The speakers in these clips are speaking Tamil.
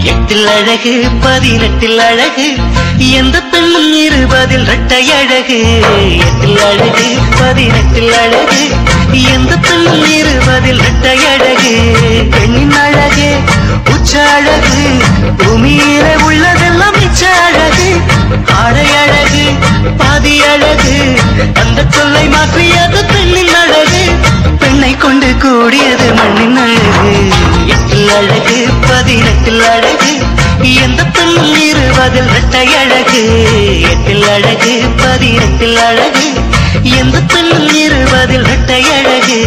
எட்டில் அழகு பதினெட்டில் அழகு எந்த பெண்ணும் இருபதில் இரட்டை அழகு எட்டில் அழகு பதினெட்டில் அழகு எந்த பெண்ணும் இருபதில் இரட்டை அழகு பெண்ணின் அழகு உச்ச அழகு பூமியிலே உள்ளதெல்லாம் மிச்ச அழகு ஆடை அழகு பாதி அழகு அந்த சொல்லை மாற்றியது பெண்ணின் அழகு பெண்ணை கொண்டு கூடியது மண்ணின் அழகு எட்டில் அழகு பதினெட்டில் அழகு எந்த பெண்ணும் இருபதில் இரட்டை அழகு எட்டில் அழகு பதினெட்டில் அழகு எந்த பெண்ணும் இருபதில் இரட்டை அழகு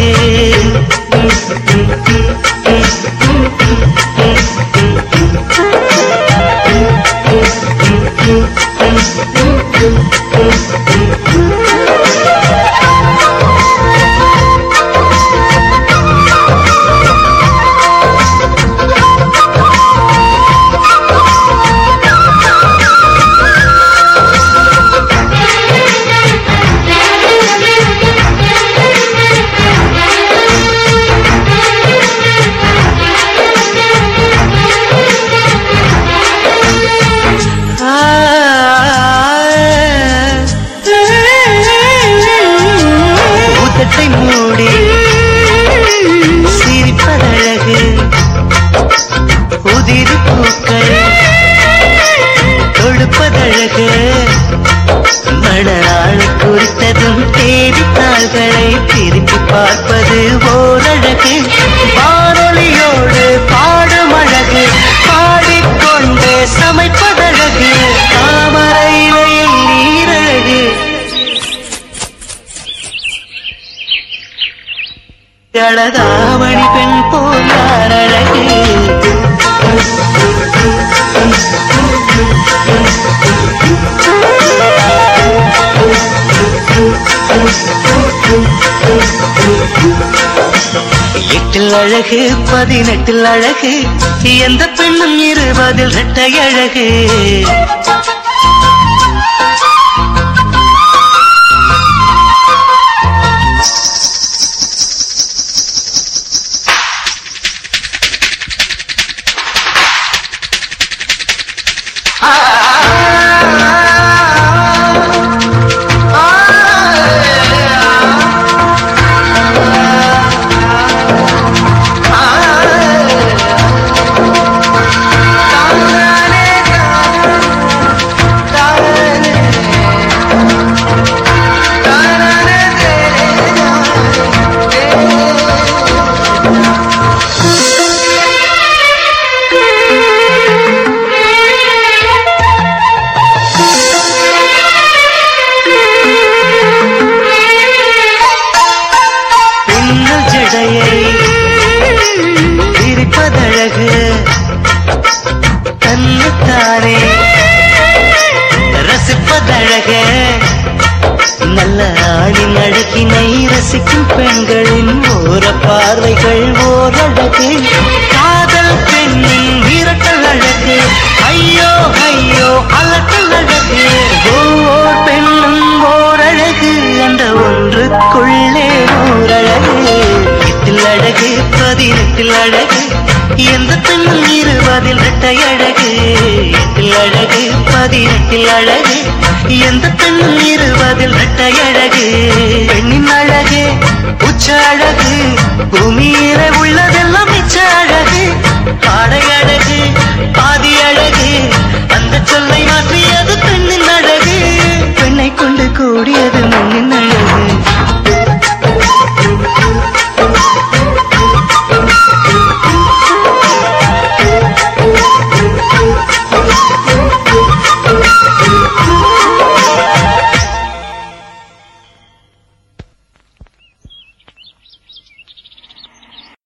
உதட்டை மூடி சிரிப்பதழகு உதிரி பூக்கள் தொடுப்பதழகு மணநாள் குறித்ததும் தேதித்தாள்களை திருப்பி பார்ப்பது ஓரழகு வானொலியோடு பாடும் அழகு பாடிக்கொண்டு சமைப்பதழகு தாமரையில் நீரழகு அழகாமணி பெண் போல் யார் அழகு எட்டில் அழகு பதினெட்டில் அழகு எந்த பெண்ணும் இருபதில் இரட்டை அழகு பின்னல் ஜடையை பிரிப்பதழகு தன்னைத்தானே ரசிப்பதழகு நல்ல ஆணின் அழகினை ரசிக்கும் பெண்களின் ஓர பார்வைகள் ஓரழகு காதல் பெண்ணின் விரட்டல் அழகு ஐயோ ஐயோ அலட்டல் அழகு ஒவ்வொரு பெண்ணும் ஓரழகு அந்த ஒன்றுக்குள்ளே நூறழகு எட்டில் அழகு பதினெட்டில் அழகு எந்த பெண்ணும் இருபதில் இரட்டை அழகு எட்டில் அழகு பதினெட்டில் அழகு எந்த பெண்ணும் இருபதில் இரட்டை அழகு பெண்ணின் அழகு உச்ச அழகு பூமியிலே உள்ளதெல்லாம் மிச்ச அழகு ஆடை அழகு பாதி அழகு அந்த சொல்லை மாற்றியது பெண்ணின் அழகு பெண்ணை கொண்டு கூடியது மண்ணின் அழகு